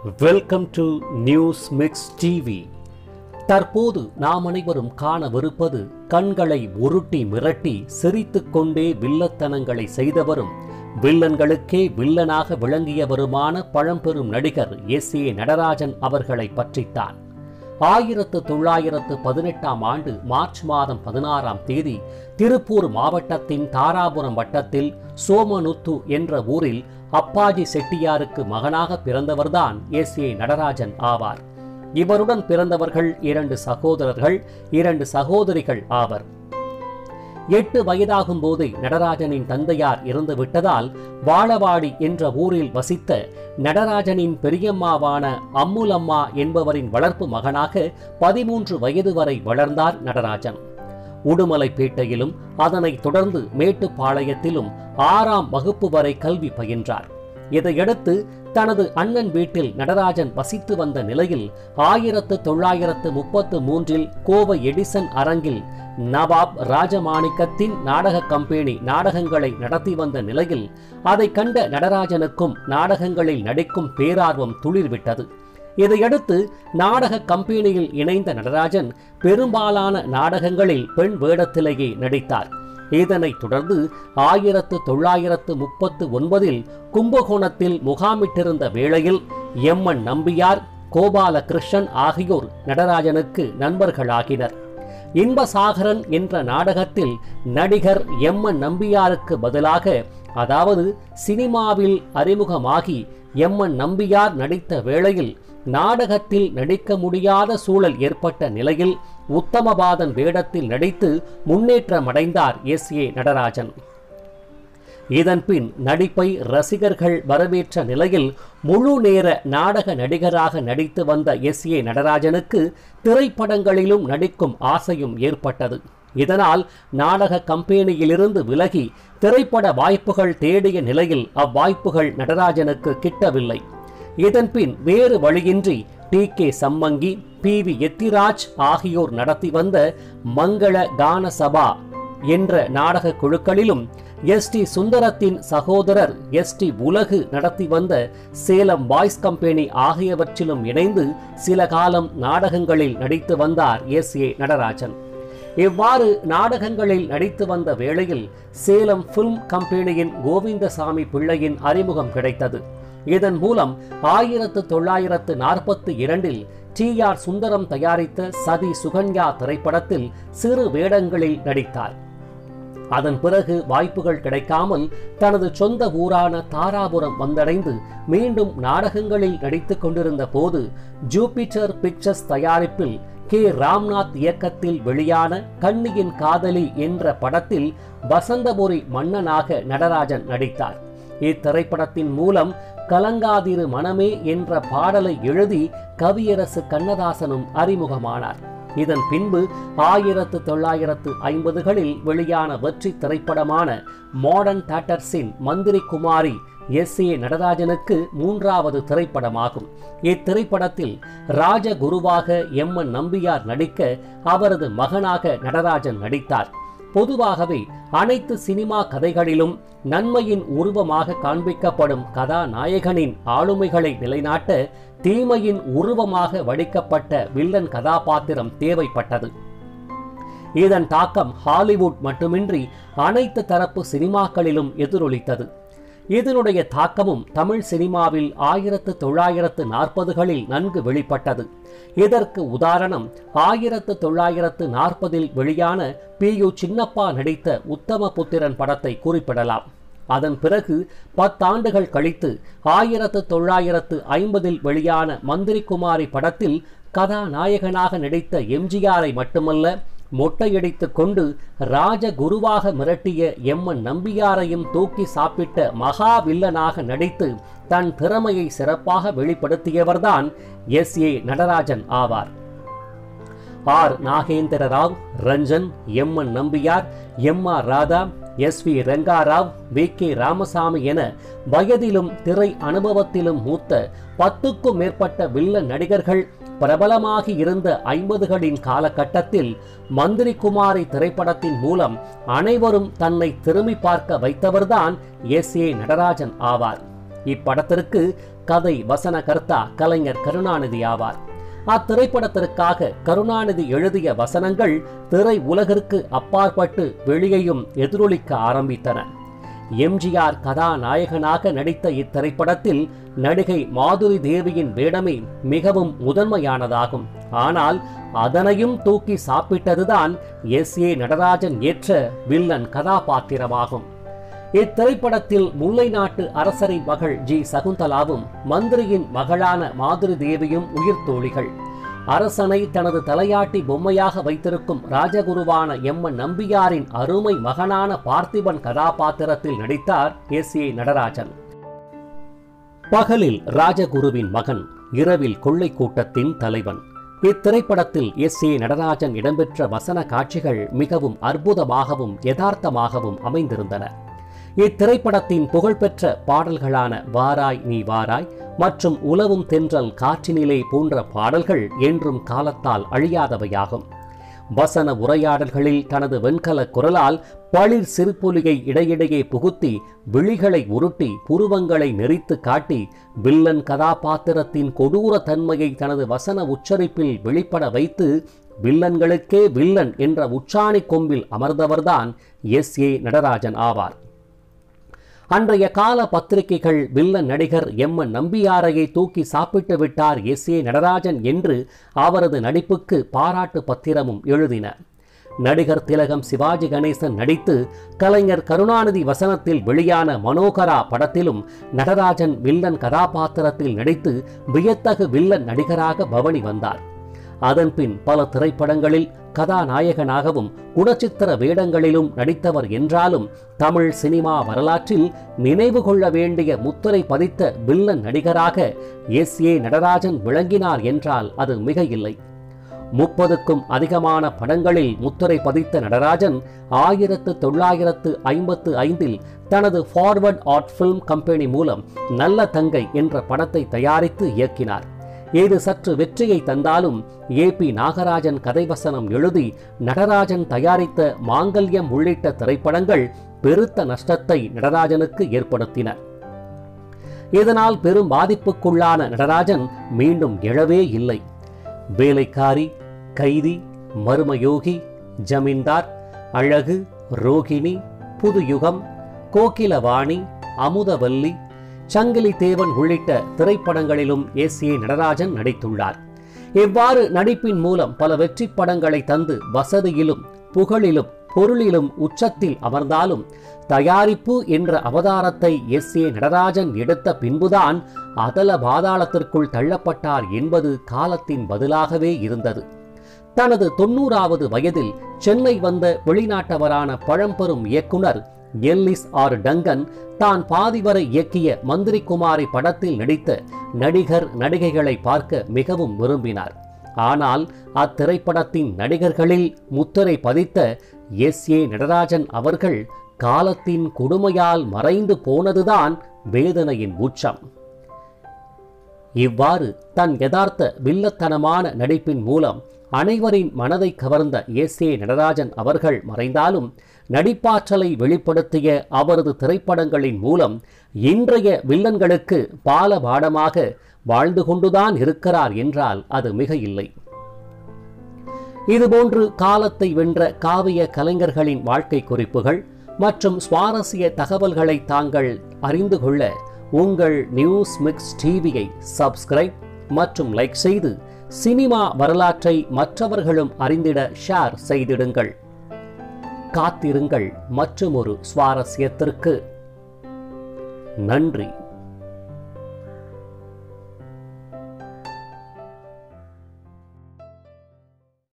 welcome to news mix TV தற்போது நாம் அனைவரும் காணவிருப்பது கண்களை உருட்டி மிரட்டி சிரித்துக் கொண்டே வில்லத்தனங்களை செய்தவரும் வில்லன்களுக்கே வில்லனாக விளங்கியவருமான பழம்பெரும் நடிகர் எஸ் ஏ நடராஜன் அவர்களை பற்றித்தான் ஆயிரத்து தொள்ளாயிரத்து பதினெட்டாம் ஆண்டு மார்ச் மாதம் பதினாறாம் தேதி திருப்பூர் மாவட்டத்தின் தாராபுரம் வட்டத்தில் சோமனுத்து என்ற ஊரில் அப்பாஜி செட்டியாருக்கு மகனாக பிறந்தவர்தான் எஸ் ஏ நடராஜன் ஆவார் இவருடன் பிறந்தவர்கள் இரண்டு சகோதரர்கள் இரண்டு சகோதரிகள் ஆவர் எட்டு வயதாகும் போதே நடராஜனின் தந்தையார் இறந்து விட்டதால் வாழவாடி என்ற ஊரில் வசித்த நடராஜனின் பெரியம்மாவான அம்முலம்மா என்பவரின் வளர்ப்பு மகனாக பதிமூன்று வயது வரை வளர்ந்தார் நடராஜன் உடுமலைப்பேட்டையிலும் அதனைத் தொடர்ந்து மேட்டுப்பாளையத்திலும் ஆறாம் வகுப்பு வரை கல்வி பயின்றார் இதையடுத்து தனது அண்ணன் வீட்டில் நடராஜன் வசித்து வந்த நிலையில் ஆயிரத்து தொள்ளாயிரத்து முப்பத்து மூன்றில் கோவை எடிசன் அரங்கில் நவாப் ராஜமாணிக்கத்தின் நாடக கம்பெனி நாடகங்களை நடத்தி வந்த நிலையில் அதை கண்ட நடராஜனுக்கும் நாடகங்களில் நடிக்கும் பேரார்வம் துளிர்விட்டது இதையடுத்து நாடக கம்பெனியில் இணைந்த நடராஜன் பெரும்பாலான நாடகங்களில் பெண் வேடத்திலேயே நடித்தார் இதனைத் தொடர்ந்து ஆயிரத்து தொள்ளாயிரத்து முப்பத்து ஒன்பதில் கும்பகோணத்தில் முகாமிட்டிருந்த வேளையில் எம்என் நம்பியார் கோபாலகிருஷ்ணன் ஆகியோர் நடராஜனுக்கு நண்பர்களாகினர் இன்பசாகரன் என்ற நாடகத்தில் நடிகர் எம்என் நம்பியாருக்கு பதிலாக அதாவது சினிமாவில் அறிமுகமாகி எம்என் நம்பியார் நடித்த வேளையில் நாடகத்தில் நடிக்க முடியாத சூழல் ஏற்பட்ட நிலையில் உத்தமபாதன் வேடத்தில் நடித்து முன்னேற்றமடைந்தார் எஸ் ஏ நடராஜன் இதன்பின் நடிப்பை ரசிகர்கள் வரவேற்ற நிலையில் முழு நேர நாடக நடிகராக நடித்து வந்த எஸ் ஏ நடராஜனுக்கு திரைப்படங்களிலும் நடிக்கும் ஆசையும் ஏற்பட்டது இதனால் நாடக கம்பெனியிலிருந்து விலகி திரைப்பட வாய்ப்புகள் தேடிய நிலையில் அவ்வாய்ப்புகள் நடராஜனுக்கு கிட்டவில்லை இதன்பின் வேறு வழியின்றி T K Sammangi P V Ethiraj ஆகியோர் நடத்தி வந்த மங்கள கான சபா என்ற நாடக குழுக்களிலும் எஸ் டி சுந்தரத்தின் சகோதரர் எஸ் டி உலகு நடத்தி வந்த சேலம் பாய்ஸ் கம்பெனி ஆகியவற்றிலும் இணைந்து சில காலம் நாடகங்களில் நடித்து வந்தார் எஸ் ஏ நடராஜன் இவ்வாறு நாடகங்களில் நடித்து வந்த வேளையில் சேலம் பிலிம் கம்பெனியின் கோவிந்தசாமி பிள்ளையின் அறிமுகம் கிடைத்தது இதன் மூலம் ஆயிரத்து தொள்ளாயிரத்து நாற்பத்தி இரண்டில் டி ஆர் சுந்தரம் தயாரித்த சதி சுகன்யா திரைப்படத்தில் சிறு வேடங்களில் நடித்தார் அதன் பிறகு வாய்ப்புகள் கிடைக்காமல் தனது சொந்த ஊரான தாராபுரம் வந்தடைந்து மீண்டும் நாடகங்களில் நடித்துக் கொண்டிருந்த போது ஜூபிட்டர் பிக்சர்ஸ் தயாரிப்பில் கே ராம்நாத் இயக்கத்தில் வெளியான கண்ணியின் காதலி என்ற படத்தில் வசந்தபுரி மன்னனாக நடராஜன் நடித்தார் இத்திரைப்படத்தின் மூலம் கலங்காதிரு மனமே என்ற பாடலை எழுதி கவியரசு கண்ணதாசனும் அறிமுகமானார் இதன் பின்பு ஆயிரத்து தொள்ளாயிரத்து ஐம்பதுகளில் வெளியான வெற்றி திரைப்படமான மாடர்ன் தேட்டர்ஸின் மந்திரி குமாரி எஸ் ஏ நடராஜனுக்கு மூன்றாவது திரைப்படமாகும் இத்திரைப்படத்தில் ராஜகுருவாக எம் என் நம்பியார் நடிக்க அவரது மகனாக நடராஜன் நடித்தார் பொதுவாகவே அனைத்து சினிமா கதைகளிலும் நன்மையின் உருவமாக காண்பிக்கப்படும் கதாநாயகனின் ஆளுமைகளை நிலைநாட்ட தீமையின் உருவமாக வடிக்கப்பட்ட வில்லன் கதாபாத்திரம் தேவைப்பட்டது இதன் தாக்கம் ஹாலிவுட் மட்டுமின்றி அனைத்து தரப்பு சினிமாக்களிலும் எதிரொலித்தது இதனுடைய தாக்கமும் தமிழ் சினிமாவில் ஆயிரத்து தொள்ளாயிரத்து நாற்பதுகளில் நன்கு வெளிப்பட்டது இதற்கு உதாரணம் ஆயிரத்து தொள்ளாயிரத்து நாற்பதில் வெளியான பி யு சின்னப்பா நடித்த உத்தமபுத்திரன் படத்தை குறிப்பிடலாம் அதன் பிறகு பத்தாண்டுகள் கழித்து ஆயிரத்து தொள்ளாயிரத்து ஐம்பதில் வெளியான மந்திரி குமாரி படத்தில் கதாநாயகனாக நடித்த எம்ஜிஆரை மட்டுமல்ல மொட்டையடித்துக் கொண்டு ராஜகுருவாக மிரட்டிய எம்மன் நம்பியாரையும் தூக்கி சாப்பிட்ட மகா வில்லனாக நடித்து தன் திறமையை சிறப்பாக வெளிப்படுத்தியவர்தான் எஸ் ஏ நடராஜன் ஆவார் R Nagendra Rao Ranjan M N Nambiar M R Radha S V Rangarao V K Ramasamy என வயதிலும் திரை அனுபவத்திலும் மூத்த பத்துக்கும் மேற்பட்ட வில்ல நடிகர்கள் பிரபலமாகி இருந்த ஐம்பதுகளின் காலகட்டத்தில் மந்திரி குமாரி திரைப்படத்தின் மூலம் அனைவரும் தன்னை திரும்பி பார்க்க வைத்தவர்தான் எஸ் ஏ நடராஜன் ஆவார் இப்படத்திற்கு கதை வசனகர்த்தா கலைஞர் கருணாநிதி ஆவார் அத்திரைப்படத்திற்காக கருணாநிதி எழுதிய வசனங்கள் திரை உலகிற்கு அப்பாற்பட்டு வெளியையும் எதிரொலிக்க ஆரம்பித்தன எம்ஜிஆர் கதாநாயகனாக நடித்த இத்திரைப்படத்தில் நடிகை மாதுரி தேவியின் வேடமே மிகவும் முதன்மையானதாகும் ஆனால் அதனையும் தூக்கி சாப்பிட்டதுதான் எஸ் ஏ நடராஜன் ஏற்ற வில்லன் கதாபாத்திரமாகும் இத்திரைப்படத்தில் முல்லை நாட்டு அரசரின் மகள் ஜி சகுந்தலாவும் மந்திரியின் மகளான மாதுரி தேவியும் உயிர் தோழிகள் அரசனை தனது தலையாட்டி பொம்மையாக வைத்திருக்கும் ராஜகுருவான எம்மன் நம்பியாரின் அருமை மகனான பார்த்திபன் கதாபாத்திரத்தில் நடித்தார் எஸ் ஏ நடராஜன் பகலில் ராஜகுருவின் மகன் இரவில் கொள்ளை கூட்டத்தின் தலைவன் இத்திரைப்படத்தில் எஸ் ஏ நடராஜன் இடம்பெற்ற வசன காட்சிகள் மிகவும் அற்புதமாகவும் யதார்த்தமாகவும் அமைந்திருந்தன இத்திரைப்படத்தின் புகழ்பெற்ற பாடல்களான வாராய் நீ வாராய் மற்றும் உலவும் தென்றல் காற்றினிலே போன்ற பாடல்கள் என்றும் காலத்தால் அழியாதவையாகும் வசன உரையாடல்களில் தனது வெண்கல குரலால் பளிர் சிறுபொலியை இடையிடையே புகுத்தி விழிகளை உருட்டி புருவங்களை நெறித்து காட்டி வில்லன் கதாபாத்திரத்தின் கொடூர தன்மையை தனது வசன உச்சரிப்பில் வெளிப்பட வைத்து வில்லன்களுக்கே வில்லன் என்ற உச்சாணி கொம்பில் அமர்ந்தவர்தான் எஸ் ஏ நடராஜன் ஆவார் அன்றைய கால பத்திரிகைகள் வில்லன் நடிகர் எம் என் நம்பியாரையை தூக்கி சாப்பிட்டு விட்டார் எஸ் ஏ நடராஜன் என்று அவரது நடிப்புக்கு பாராட்டு பத்திரமும் எழுதின நடிகர் திலகம் சிவாஜி கணேசன் நடித்து கலைஞர் கருணாநிதி வசனத்தில் வெளியான மனோகரா படத்திலும் நடராஜன் வில்லன் கதாபாத்திரத்தில் நடித்து வியத்தகு வில்லன் நடிகராக பவனி வந்தார் அதன்பின் பல திரைப்படங்களில் கதாநாயகனாகவும் குணச்சித்திர வேடங்களிலும் நடித்தவர் என்றாலும் தமிழ் சினிமா வரலாற்றில் நினைவு கொள்ள வேண்டிய முத்திரை பதித்த வில்லன் நடிகராக எஸ் ஏ நடராஜன் விளங்கினார் என்றால் அது மிக இல்லை முப்பதுக்கும் அதிகமான படங்களில் முத்திரை பதித்த நடராஜன் ஆயிரத்து தொள்ளாயிரத்து ஐம்பத்து ஐந்தில் தனது ஃபார்வர்ட் ஆர்ட் ஃபில்ம் கம்பெனி மூலம் நல்ல தங்கை என்ற படத்தை தயாரித்து இயக்கினார் இது சற்று வெற்றியை தந்தாலும் ஏ பி நாகராஜன் கதைவசனம் எழுதி நடராஜன் தயாரித்த மாங்கல்யம் உள்ளிட்ட திரைப்படங்கள் பெருத்த நஷ்டத்தை நடராஜனுக்கு ஏற்படுத்தின இதனால் பெரும் பாதிப்புக்குள்ளான நடராஜன் மீண்டும் எழவே இல்லை வேலைக்காரி கைதி மர்மயோகி ஜமீன்தார் அழகு ரோகிணி புதுயுகம் கோகிலவாணி அமுதவல்லி சங்கிலி தேவன் உள்ளிட்ட திரைப்படங்களிலும் எஸ் ஏ நடராஜன் நடித்துள்ளார் இவ்வாறு நடிப்பின் மூலம் பல வெற்றி படங்களை தந்து வசதியிலும் புகழிலும் பொருளிலும் உச்சத்தில் அமர்ந்தாலும் தயாரிப்பு என்ற அவதாரத்தை எஸ் ஏ நடராஜன் எடுத்த பின்புதான் அதல பாதாளத்திற்குள் தள்ளப்பட்டார் என்பது காலத்தின் பதிலாகவே இருந்தது தனது தொன்னூறாவது வயதில் சென்னை வந்த வெளிநாட்டவரான பழம்பெரும் இயக்குனர் எல்லிஸ் ஆர் டங்கன் தான் பாதி வரை இயக்கிய மந்திரி குமாரி படத்தில் நடித்த நடிகர் நடிகைகளை பார்க்க மிகவும் விரும்பினார் ஆனால் அத்திரைப்படத்தின் நடிகர்களில் முத்திரை பதித்த எஸ் ஏ நடராஜன் அவர்கள் காலத்தின் கொடுமையால் மறைந்து போனதுதான் வேதனையின் உச்சம் இவ்வாறு தன் யதார்த்த வில்லத்தனமான நடிப்பின் மூலம் அனைவரின் மனதை கவர்ந்த எஸ் ஏ நடராஜன் அவர்கள் மறைந்தாலும் நடிப்பாற்றலை வெளிப்படுத்திய அவரது திரைப்படங்களின் மூலம் இன்றைய வில்லன்களுக்கு பாலபாடமாக வாழ்ந்து கொண்டுதான் இருக்கிறார் என்றால் அது மிக இல்லை இதுபோன்று காலத்தை வென்ற காவிய கலைஞர்களின் வாழ்க்கை குறிப்புகள் மற்றும் சுவாரஸ்ய தகவல்களை தாங்கள் அறிந்து கொள்ள உங்கள் நியூஸ் மிக்ஸ் டிவியை சப்ஸ்கிரைப் மற்றும் லைக் செய்து சினிமா வரலாற்றை மற்றவர்களும் அறிந்திட ஷேர் செய்திடுங்கள் காத்திருங்கள் மற்றும் ஒரு சுவாரஸ்யத்திற்கு நன்றி